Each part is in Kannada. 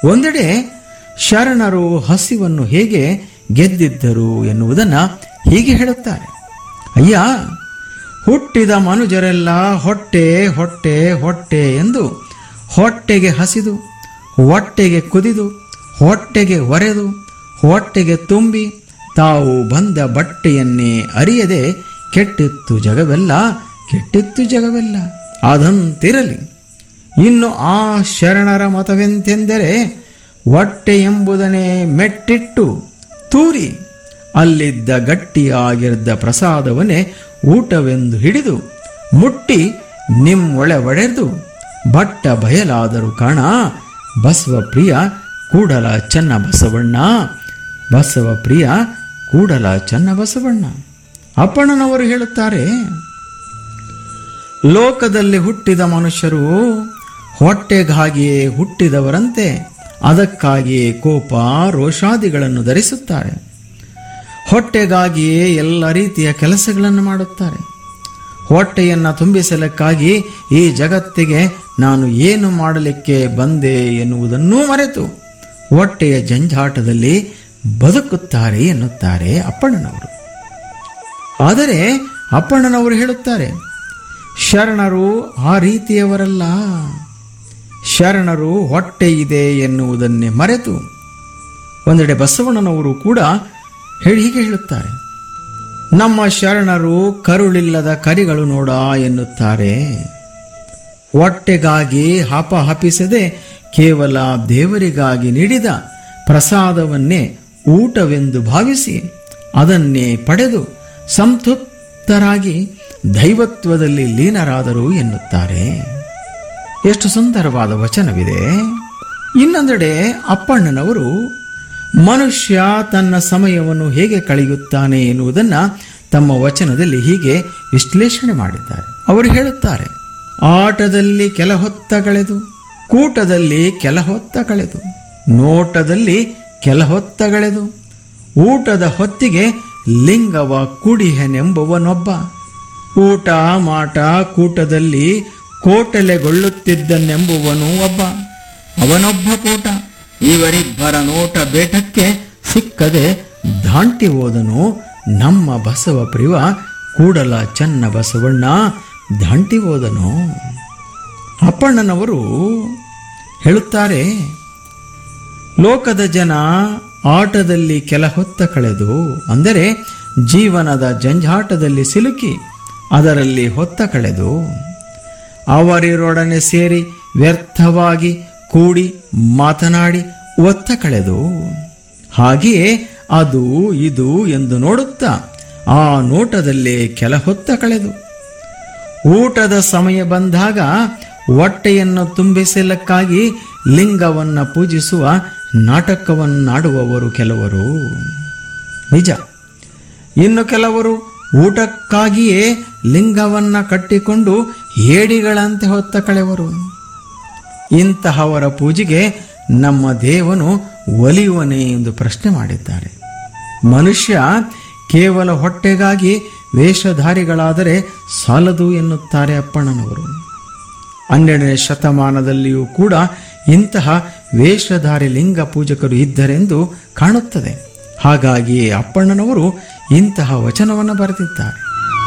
ಒಂದೆಡೆ ಶರಣರು ಹಸಿವನ್ನು ಹೇಗೆ ಗೆದ್ದಿದ್ದರು ಎನ್ನುವುದನ್ನು ಹೀಗೆ ಹೇಳುತ್ತಾರೆ ಅಯ್ಯ ಹುಟ್ಟಿದ ಮನುಜರೆಲ್ಲ ಹೊಟ್ಟೆ ಹೊಟ್ಟೆ ಹೊಟ್ಟೆ ಎಂದು ಹೊಟ್ಟೆಗೆ ಹಸಿದು ಹೊಟ್ಟೆಗೆ ಕುದಿದು ಹೊಟ್ಟೆಗೆ ಒರೆದು ಹೊಟ್ಟೆಗೆ ತುಂಬಿ ತಾವು ಬಂದ ಬಟ್ಟೆಯನ್ನೇ ಅರಿಯದೆ ಕೆಟ್ಟಿತ್ತು ಜಗವೆಲ್ಲ ಕೆಟ್ಟಿತ್ತು ಜಗವೆಲ್ಲ ಅದಂತಿರಲಿ ಇನ್ನು ಆ ಶರಣರ ಮತವೆಂತೆಂದರೆ ಹೊಟ್ಟೆ ಎಂಬುದನ್ನೇ ಮೆಟ್ಟಿಟ್ಟು ತೂರಿ ಅಲ್ಲಿದ್ದ ಗಟ್ಟಿಯಾಗಿದ್ದ ಪ್ರಸಾದವನ್ನೇ ಊಟವೆಂದು ಹಿಡಿದು ಮುಟ್ಟಿ ನಿಮ್ಮೊಳೆ ಒಡೆದು ಬಟ್ಟ ಬಯಲಾದರು ಕಾಣ ಬಸವ ಪ್ರಿಯ ಕೂಡಲ ಚನ್ನ ಬಸವಣ್ಣ ಬಸವ ಪ್ರಿಯ ಕೂಡಲ ಚನ್ನ ಬಸವಣ್ಣ ಅಪ್ಪಣ್ಣನವರು ಹೇಳುತ್ತಾರೆ ಲೋಕದಲ್ಲಿ ಹುಟ್ಟಿದ ಮನುಷ್ಯರು ಹೊಟ್ಟೆಗಾಗಿಯೇ ಹುಟ್ಟಿದವರಂತೆ ಅದಕ್ಕಾಗಿಯೇ ಕೋಪ ರೋಷಾದಿಗಳನ್ನು ಧರಿಸುತ್ತಾರೆ ಹೊಟ್ಟೆಗಾಗಿಯೇ ಎಲ್ಲ ರೀತಿಯ ಕೆಲಸಗಳನ್ನು ಮಾಡುತ್ತಾರೆ ಹೊಟ್ಟೆಯನ್ನು ತುಂಬಿಸಲಿಕ್ಕಾಗಿ ಈ ಜಗತ್ತಿಗೆ ನಾನು ಏನು ಮಾಡಲಿಕ್ಕೆ ಬಂದೆ ಎನ್ನುವುದನ್ನೂ ಮರೆತು ಹೊಟ್ಟೆಯ ಜಂಜಾಟದಲ್ಲಿ ಬದುಕುತ್ತಾರೆ ಎನ್ನುತ್ತಾರೆ ಅಪ್ಪಣ್ಣನವರು ಆದರೆ ಅಪ್ಪಣ್ಣನವರು ಹೇಳುತ್ತಾರೆ ಶರಣರು ಆ ರೀತಿಯವರಲ್ಲ ಶರಣರು ಹೊಟ್ಟೆ ಇದೆ ಎನ್ನುವುದನ್ನೇ ಮರೆತು ಒಂದೆಡೆ ಬಸವಣ್ಣನವರು ಕೂಡ ಹೇಳಿ ಹೀಗೆ ಹೇಳುತ್ತಾರೆ ನಮ್ಮ ಶರಣರು ಕರುಳಿಲ್ಲದ ಕರಿಗಳು ನೋಡ ಎನ್ನುತ್ತಾರೆ ಹೊಟ್ಟೆಗಾಗಿ ಹಪ ಹಪಿಸದೆ ಕೇವಲ ದೇವರಿಗಾಗಿ ನೀಡಿದ ಪ್ರಸಾದವನ್ನೇ ಊಟವೆಂದು ಭಾವಿಸಿ ಅದನ್ನೇ ಪಡೆದು ಸಂತೃಪ್ತರಾಗಿ ದೈವತ್ವದಲ್ಲಿ ಲೀನರಾದರು ಎನ್ನುತ್ತಾರೆ ಎಷ್ಟು ಸುಂದರವಾದ ವಚನವಿದೆ ಇನ್ನೊಂದೆಡೆ ಅಪ್ಪಣ್ಣನವರು ಮನುಷ್ಯ ತನ್ನ ಸಮಯವನ್ನು ಹೇಗೆ ಕಳೆಯುತ್ತಾನೆ ಎನ್ನುವುದನ್ನು ತಮ್ಮ ವಚನದಲ್ಲಿ ಹೀಗೆ ವಿಶ್ಲೇಷಣೆ ಮಾಡಿದ್ದಾರೆ ಅವರು ಹೇಳುತ್ತಾರೆ ಆಟದಲ್ಲಿ ಕೆಲ ಹೊತ್ತ ಕಳೆದು ಕೂಟದಲ್ಲಿ ಕೆಲ ಹೊತ್ತ ಕಳೆದು ನೋಟದಲ್ಲಿ ಕೆಲ ಹೊತ್ತ ಕಳೆದು ಊಟದ ಹೊತ್ತಿಗೆ ಲಿಂಗವ ಕುಡಿಹೆನೆಂಬುವನೊಬ್ಬ ಊಟ ಮಾಟ ಕೂಟದಲ್ಲಿ ಕೋಟಲೆಗೊಳ್ಳುತ್ತಿದ್ದನೆಂಬುವನು ಒಬ್ಬ ಅವನೊಬ್ಬ ಕೂಟ ಇವರಿಬ್ಬರ ನೋಟ ಬೇಟಕ್ಕೆ ಸಿಕ್ಕದೆ ದಾಂಟಿ ಹೋದನು ನಮ್ಮ ಬಸವ ಪ್ರಿವ ಕೂಡಲ ಚನ್ನ ಬಸವಣ್ಣ ದಾಂಟಿ ಹೋದನು ಅಪ್ಪಣ್ಣನವರು ಹೇಳುತ್ತಾರೆ ಲೋಕದ ಜನ ಆಟದಲ್ಲಿ ಕೆಲ ಹೊತ್ತ ಕಳೆದು ಅಂದರೆ ಜೀವನದ ಜಂಜಾಟದಲ್ಲಿ ಸಿಲುಕಿ ಅದರಲ್ಲಿ ಹೊತ್ತ ಕಳೆದು ಅವರಿರೊಡನೆ ಸೇರಿ ವ್ಯರ್ಥವಾಗಿ ಕೂಡಿ ಮಾತನಾಡಿ ಒತ್ತ ಕಳೆದು ಹಾಗೆಯೇ ಅದು ಇದು ಎಂದು ನೋಡುತ್ತಾ ಆ ನೋಟದಲ್ಲೇ ಕೆಲ ಹೊತ್ತ ಕಳೆದು ಊಟದ ಸಮಯ ಬಂದಾಗ ಹೊಟ್ಟೆಯನ್ನು ತುಂಬಿಸಲಕ್ಕಾಗಿ ಲಿಂಗವನ್ನು ಪೂಜಿಸುವ ನಾಟಕವನ್ನಾಡುವವರು ಕೆಲವರು ನಿಜ ಇನ್ನು ಕೆಲವರು ಊಟಕ್ಕಾಗಿಯೇ ಲಿಂಗವನ್ನ ಕಟ್ಟಿಕೊಂಡು ಹೇಡಿಗಳಂತೆ ಹೊತ್ತ ಕಳೆವರು ಇಂತಹವರ ಪೂಜೆಗೆ ನಮ್ಮ ದೇವನು ಒಲಿಯುವನೇ ಎಂದು ಪ್ರಶ್ನೆ ಮಾಡಿದ್ದಾರೆ ಮನುಷ್ಯ ಕೇವಲ ಹೊಟ್ಟೆಗಾಗಿ ವೇಷಧಾರಿಗಳಾದರೆ ಸಾಲದು ಎನ್ನುತ್ತಾರೆ ಅಪ್ಪಣ್ಣನವರು ಹನ್ನೆರಡನೇ ಶತಮಾನದಲ್ಲಿಯೂ ಕೂಡ ಇಂತಹ ವೇಷಧಾರಿ ಲಿಂಗ ಪೂಜಕರು ಇದ್ದರೆಂದು ಕಾಣುತ್ತದೆ ಹಾಗಾಗಿ ಅಪ್ಪಣ್ಣನವರು ಇಂತಹ ವಚನವನ್ನು ಬರೆದಿದ್ದಾರೆ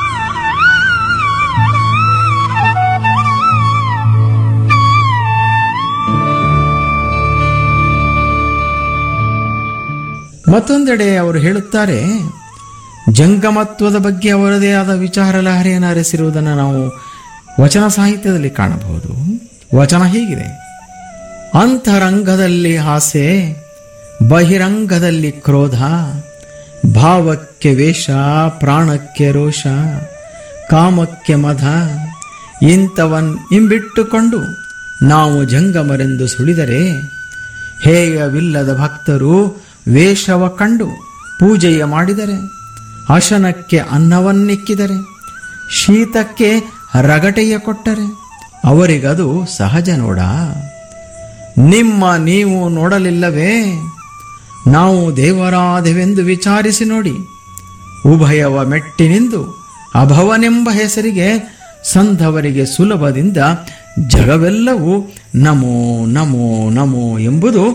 ಮತ್ತೊಂದೆಡೆ ಅವರು ಹೇಳುತ್ತಾರೆ ಜಂಗಮತ್ವದ ಬಗ್ಗೆ ಅವರದೇ ಆದ ವಿಚಾರ ಲಹರಿಯನ್ನು ಹರಿಸಿರುವುದನ್ನು ನಾವು ವಚನ ಸಾಹಿತ್ಯದಲ್ಲಿ ಕಾಣಬಹುದು ವಚನ ಹೀಗಿದೆ ಅಂತರಂಗದಲ್ಲಿ ಆಸೆ ಬಹಿರಂಗದಲ್ಲಿ ಕ್ರೋಧ ಭಾವಕ್ಕೆ ವೇಷ ಪ್ರಾಣಕ್ಕೆ ರೋಷ ಕಾಮಕ್ಕೆ ಮದ ಇಂಥವನ್ ಇಂಬಿಟ್ಟುಕೊಂಡು ನಾವು ಜಂಗಮರೆಂದು ಸುಳಿದರೆ ಹೇಯವಿಲ್ಲದ ಭಕ್ತರು ವೇಷವ ಕಂಡು ಪೂಜೆಯ ಮಾಡಿದರೆ ಅಶನಕ್ಕೆ ಅನ್ನವನ್ನಿಕ್ಕಿದರೆ ಶೀತಕ್ಕೆ ರಗಟೆಯ ಕೊಟ್ಟರೆ ಅವರಿಗದು ಸಹಜ ನೋಡ ನಿಮ್ಮ ನೀವು ನೋಡಲಿಲ್ಲವೇ ನಾವು ದೇವರಾದೆವೆಂದು ವಿಚಾರಿಸಿ ನೋಡಿ ಉಭಯವ ಮೆಟ್ಟಿನಿಂದು ಅಭವನೆಂಬ ಹೆಸರಿಗೆ ಸಂಧವರಿಗೆ ಸುಲಭದಿಂದ ಜಗವೆಲ್ಲವೂ ನಮೋ ನಮೋ ನಮೋ ಎಂಬುದು